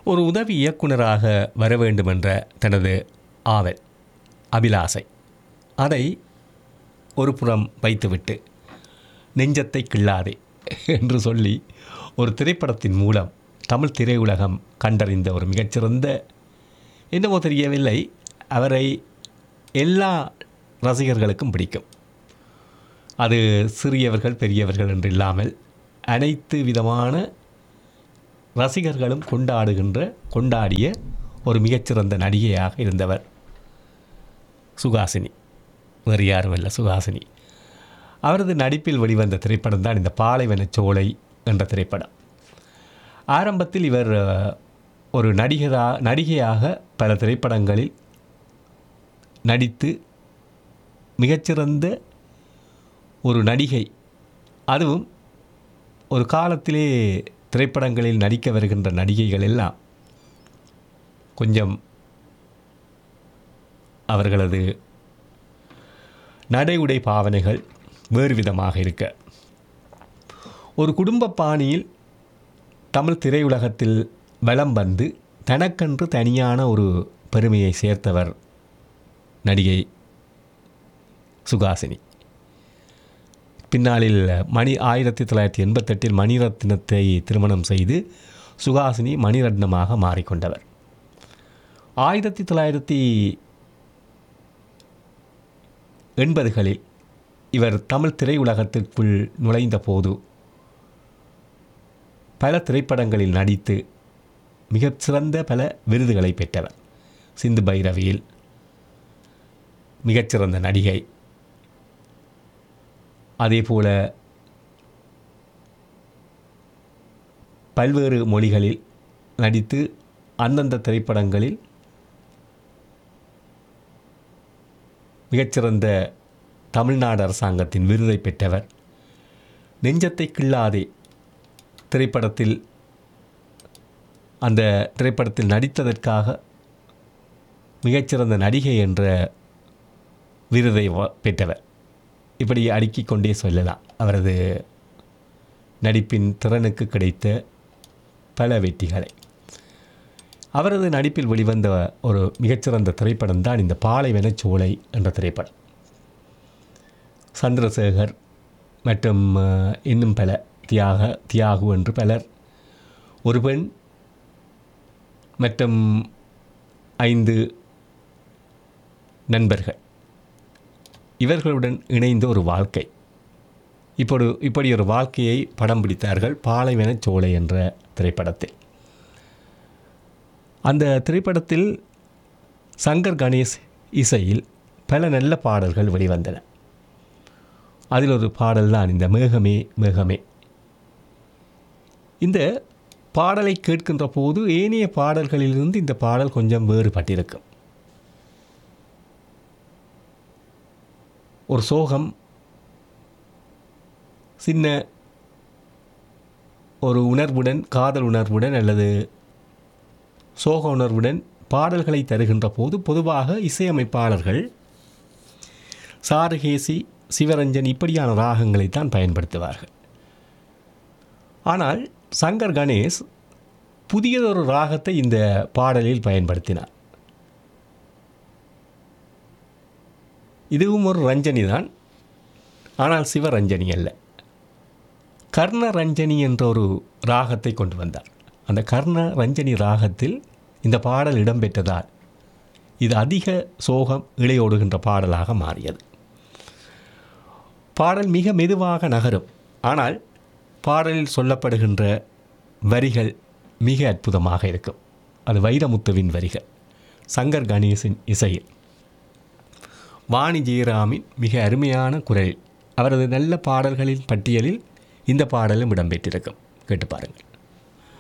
ஒரு உதவி இயக்குனராக வர வேண்டுமென்ற தனது ஆவல் அபிலாசை அதை ஒரு புறம் வைத்துவிட்டு நெஞ்சத்தை கிள்ளாதே என்று சொல்லி ஒரு திரைப்படத்தின் மூலம் தமிழ் திரையுலகம் கண்டறிந்த ஒரு மிகச்சிறந்த என்னவோ தெரியவில்லை அவரை எல்லா ரசிகர்களுக்கும் பிடிக்கும் அது சிறியவர்கள் பெரியவர்கள் என்று இல்லாமல் அனைத்து விதமான ரசிகர்களும் கொண்டாடுகின்ற கொண்டாடிய ஒரு மிகச்சிறந்த நடிகையாக இருந்தவர் சுகாசினி வேறு யாரும் இல்லை சுகாசினி அவரது நடிப்பில் வெளிவந்த திரைப்படம் தான் இந்த பாலைவனச் சோலை என்ற திரைப்படம் ஆரம்பத்தில் இவர் அஹ், ஒரு நடிகரா நடிகையாக பல திரைப்படங்களில் நடித்து மிகச்சிறந்த ஒரு நடிகை அதுவும் ஒரு காலத்திலே திரைப்படங்களில் நடிக்க வருகின்ற நடிகைகள் எல்லாம் கொஞ்சம் அவர்களது நடை உடை பாவனைகள் வேறு விதமாக இருக்க ஒரு குடும்ப பாணியில் தமிழ் திரையுலகத்தில் வலம் வந்து தனக்கென்று தனியான ஒரு பெருமையை சேர்த்தவர் நடிகை சுகாசினி பின்னாளில் மணி ஆயிரத்தி தொள்ளாயிரத்தி எண்பத்தெட்டில் மணிரத்னத்தை திருமணம் செய்து சுகாசினி மணிரத்னமாக மாறிக்கொண்டவர் ஆயிரத்தி தொள்ளாயிரத்தி எண்பதுகளில் இவர் தமிழ் திரையுலகத்திற்குள் நுழைந்த போது பல திரைப்படங்களில் நடித்து மிகச்சிறந்த பல விருதுகளை பெற்றவர் சிந்து பைரவியில் மிகச்சிறந்த நடிகை அதேபோல பல்வேறு மொழிகளில் நடித்து அந்தந்த திரைப்படங்களில் மிகச்சிறந்த தமிழ்நாடு அரசாங்கத்தின் விருதை பெற்றவர் நெஞ்சத்தை கிள்ளாதே திரைப்படத்தில் அந்த திரைப்படத்தில் நடித்ததற்காக மிகச்சிறந்த நடிகை என்ற விருதை வ- பெற்றவர் இப்படி அடுக்கிக் கொண்டே சொல்லலாம் அவரது நடிப்பின் திறனுக்கு கிடைத்த பல வெற்றிகளை அவரது நடிப்பில் வெளிவந்த ஒரு மிகச்சிறந்த திரைப்படம் தான் இந்த பாலைவனச் சோலை என்ற திரைப்படம் சந்திரசேகர் மற்றும் அஹ், இன்னும் பல தியாக தியாகு என்று பலர் ஒரு பெண் மற்றும் ஐந்து நண்பர்கள் இவர்களுடன் இணைந்த ஒரு வாழ்க்கை இப்படி இப்படி ஒரு வாழ்க்கையை படம் பிடித்தார்கள் பாலைவனச் சோலை என்ற திரைப்படத்தில் அந்த திரைப்படத்தில் சங்கர் கணேஷ் இசையில் பல நல்ல பாடல்கள் வெளிவந்தன அதில் ஒரு பாடல் தான் இந்த மேகமே மேகமே இந்த பாடலை கேட்கின்ற போது ஏனைய பாடல்களிலிருந்து இந்த பாடல் கொஞ்சம் வேறுபட்டிருக்கும் ஒரு சோகம் சின்ன ஒரு உணர்வுடன் காதல் உணர்வுடன் அல்லது சோக உணர்வுடன் பாடல்களை தருகின்ற போது பொதுவாக இசையமைப்பாளர்கள் சாருகேசி சிவரஞ்சன் இப்படியான ராகங்களைத்தான் பயன்படுத்துவார்கள் ஆனால் சங்கர் கணேஷ் புதியதொரு ராகத்தை இந்த பாடலில் பயன்படுத்தினார் இதுவும் ஒரு ரஞ்சனி தான் ஆனால் சிவரஞ்சனி அல்ல கர்ண ரஞ்சனி என்ற ஒரு ராகத்தை கொண்டு வந்தார் அந்த கர்ண ரஞ்சனி ராகத்தில் இந்த பாடல் இடம்பெற்றதால் இது அதிக சோகம் இழையோடுகின்ற பாடலாக மாறியது பாடல் மிக மெதுவாக நகரும் ஆனால் பாடலில் சொல்லப்படுகின்ற வரிகள் மிக அற்புதமாக இருக்கும் அது வைரமுத்துவின் வரிகள் சங்கர் கணேசின் இசையில் வாணி ஜெயராமின் மிக அருமையான குரல் அவரது நல்ல பாடல்களின் பட்டியலில் இந்த பாடலும் இடம்பெற்றிருக்கும் கேட்டு பாருங்கள்